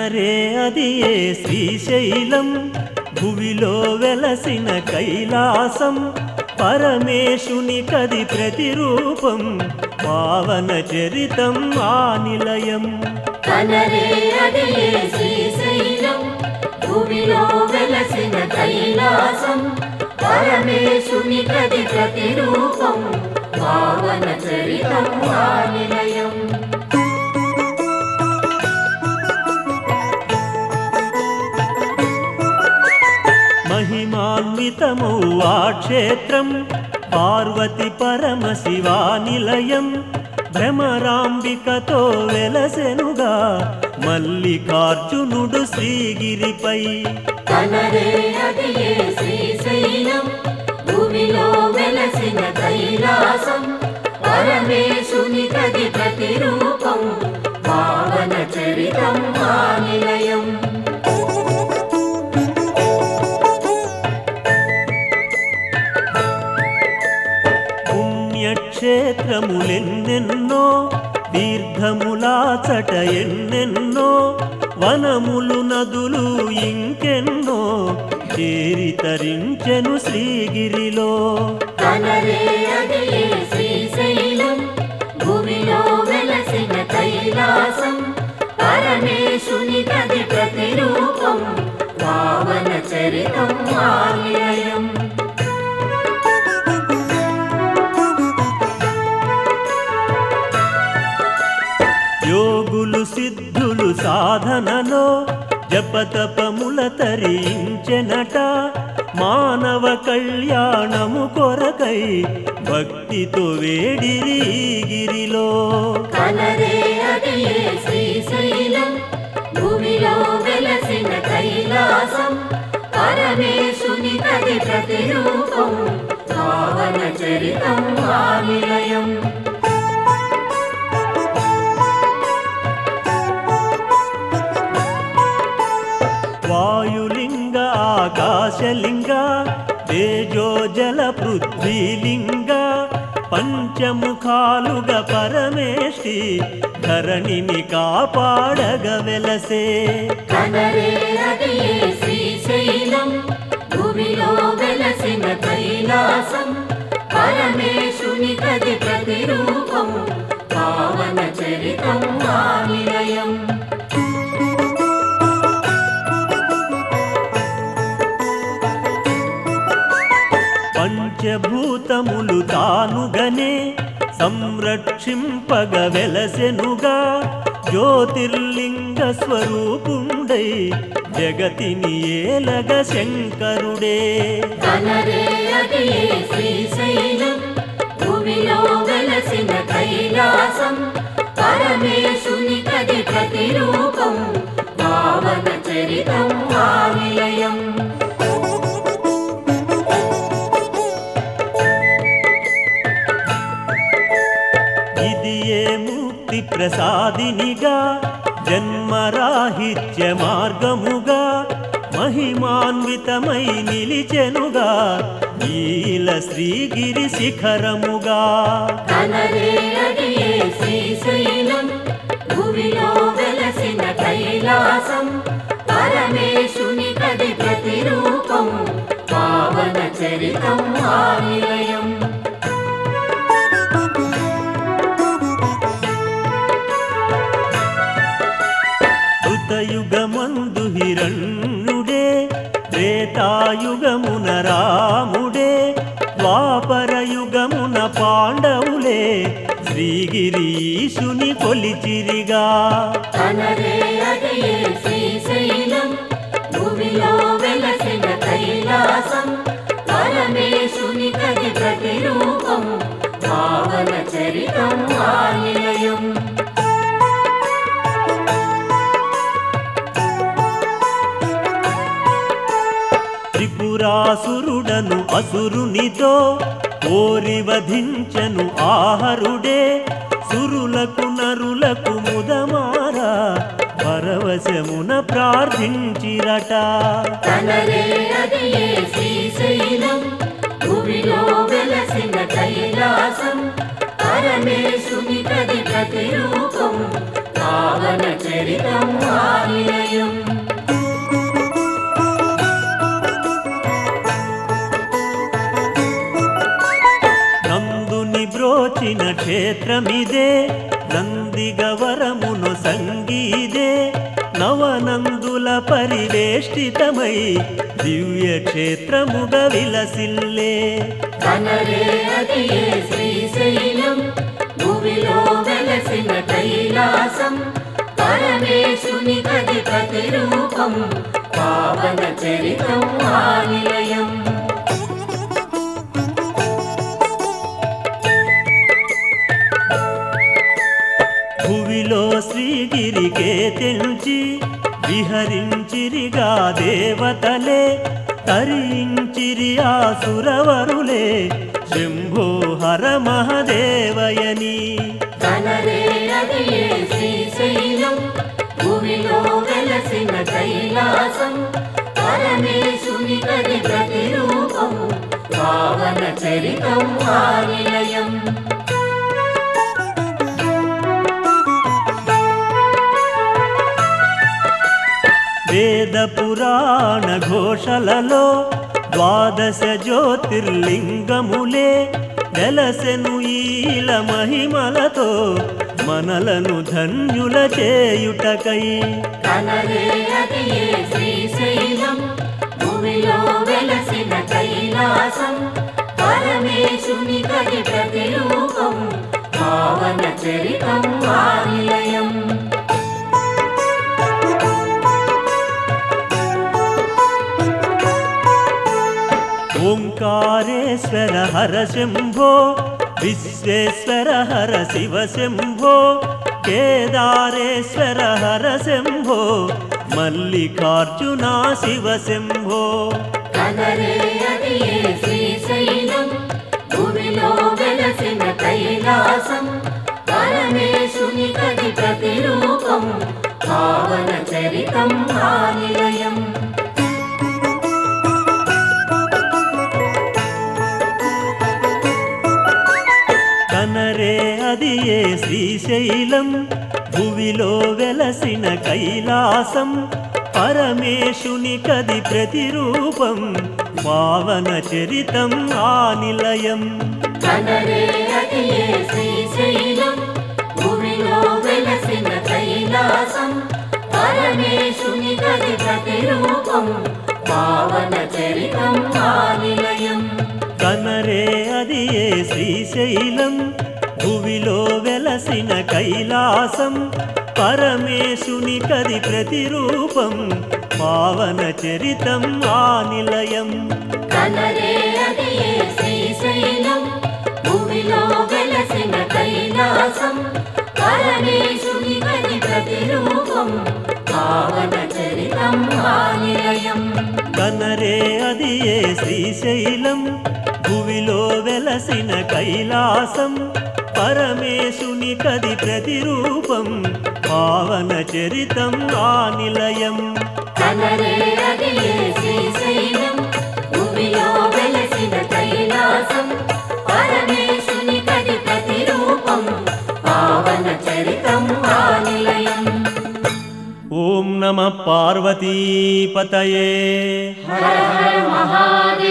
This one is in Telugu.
కనరే అది ఏ శ్రీశైలం భువిలో వెలసిన కైలాసం పరమేశుని కది ప్రతిరూపం పావన చరితం ఆ నిలయం కనరే అది ఏ శ్రీశైలం భూమిలో వెలసిన కైలాసం పరమేశుని కది ప్రతిరూపం పావన చరితం ఆ నిలయం మహిమాన్వితము ఆ క్షేత్రం పార్వతి పరమశివా నిలయం భ్రమరాంబికతో వెలసెనుగా మల్లికార్జునుడు శ్రీగిరిపై కనరే అది ఏ శ్రీశైలం భూమిలో వెలసిన కైలాసం పరమేశుని కది ప్రతిరూపం పావన చరితం ఆ నిలయం పుణ్యక్షేత్రములెన్నెన్నో తీర్థములాచట ఎన్నెన్నో వనములు నదులు ఇంకెన్నో చేరి తరించెను శ్రీగిరిలో కనరే అది ఏ శ్రీశైలం భూమిలో వెలసిన కైలాసం పరమేశుని కది ప్రతిరూపం పావన చరితం ఆ నిలయం యోగులు సిద్ధులు సాధనలో జపతపముల తరించెనట మానవ కళ్యాణము కొరకై భక్తితో వేడిరి ఈ గిరిలో కనరే అది ఏ శ్రీశైలం భూమిలో వెలసిన కైలాసం పరమేశుని కది ప్రతిరూపం పావన చరితం ఆ నిలయం వాయులింగ ఆకాశలింగ తేజో జల పృథ్వీలింగ పంచముఖాలుగా పరమేష్టి ధరణిని కాపాడగ వెలసే కనరే అది ఏ శ్రీశైలం భూమిలో వెలసిన కైలాసం పరమేశుని కది ప్రతిరూపం పావన చరితం ఆ నిలయం పంచభూతములు తానుగనే సంరక్షింపగ వెలసెనుగా జ్యోతిర్లింగ స్వరూపుండై జగతిని ఏలగ శంకరుడే కనరే అది ఏ శ్రీశైలం భూమిలో వెలసిన కైలాసం పరమేశుని కది ప్రతిరూపం పావన చరితం ఆ నిలయం ఇది ఏ ముక్తి ప్రసాదినిగా జన్మరాహిత్య మార్గముగా మహిమాన్వితమై నిలిచెనుగా ఈల శ్రీగిరి శిఖరముగా కనరే అది ఏ శ్రీశైలం భూమిలో వెలసిన కైలాసం పరమేశుని కది ప్రతిరూపం పావన చరితం ఆ నిలయం కృతయుగమందు హిరణ్యుడే త్రేతాయుగమున రాముడే ద్వాపరయుగమున పాండవులే శ్రీగిరీశుని కొలిచిరిగా కనరే అది ఏ శ్రీశైలం భూమిలో వెలసిన కైలాసం పరమేశుని కది ప్రతిరూపం పావన చరితం ఆ నిలయం త్రిపురాసురుడను అసురునితో ఓరి వధించను ఆహరుడే సురులకు నరులకు ముదమారా పరవశమున ప్రార్థించిరట కనరే అది ఏ శ్రీశైలం భూమిలో వెలసిన కైలాసం పరమేశుని కది ప్రతిరూపం పావన చరితం ఆ నిలయం పుణ్యక్షేత్రమిదే నందిగవరమును సంగీదే నవనందుల పరివేష్టితమై దివ్యక్షేత్రముగ విలసిల్లే కనరే అది ఏ శ్రీశైలం భూమిలో వెలసిన కైలాసం పరమేశుని గది ప్రతిరూపం పావన చరితం ఆ నిలయం భువిలో శ్రీగిరికే తెంచి విహరించిరిగా దేవతలే తరించిరి ఆ సురవరులే శంభో హర మహదేవయని కనరే అది ఏ శ్రీశైలం భూమిలో వెలసిన కైలాసం పరమేశుని గది ప్రతిరూపం పావన చరితం ఆ నిలయం వేద పురాణ ఘోషలలో ద్వాదశ జ్యోతిర్లింగములే వెలసెను ఈల మహిమలతో మనలను ధన్యుల చేయుటకై కనరే అది ఏ శ్రీశైలం భూమిలో వెలసిన కైలాసం పరమేశుని గది ప్రతిరూపం పావన చరితం ఆ నిలయం ఓంకారేశ్వర హర శంభో విశ్వేశ్వర హర శివ శంభో కేదారేశ్వర హర శంభో మల్లికార్జున శివ శంభో కనరే అది ఏ శ్రీశైలం భూమిలో వెలసిన కైలాసం పరమేశుని గది ప్రతిరూపం పావన చరితం ఆ నిలయం కనరే అది ఏ శ్రీశైలం భువిలో వెలసిన కైలాసం పరమేశుని కది ప్రతిరూపం పావన చరితం ఆ నిలయం కనరే అది ఏ శ్రీశైలం భూమిలో వెలసిన కైలాసం పరమేశుని గది ప్రతిరూపం పావన చరితం ఆ నిలయం కనరే అది ఏ శ్రీశైలం భువిలో వెలసిన కైలాసం పరమేశుని కది ప్రతిరూపం పావన చరితం ఆ నిలయం కనరే అది ఏ శ్రీశైలం భూమిలో వెలసిన కైలాసం పరమేశుని గది ప్రతిరూపం పావన చరితం ఆ నిలయం కనరే అది ఏ శ్రీశైలం భువిలో వెలసిన కైలాసం పరమేశుని కది ప్రతిరూపం పావన చరితం ఆ నిలయం కనరే అది ఏ శ్రీశైలం భూమిలో వెలసిన కైలాసం పరమేశుని కది ప్రతిరూపం పావన చరితం ఆ నిలయం ఓం నమ పార్వతీపతయే హర హర మహాదేవ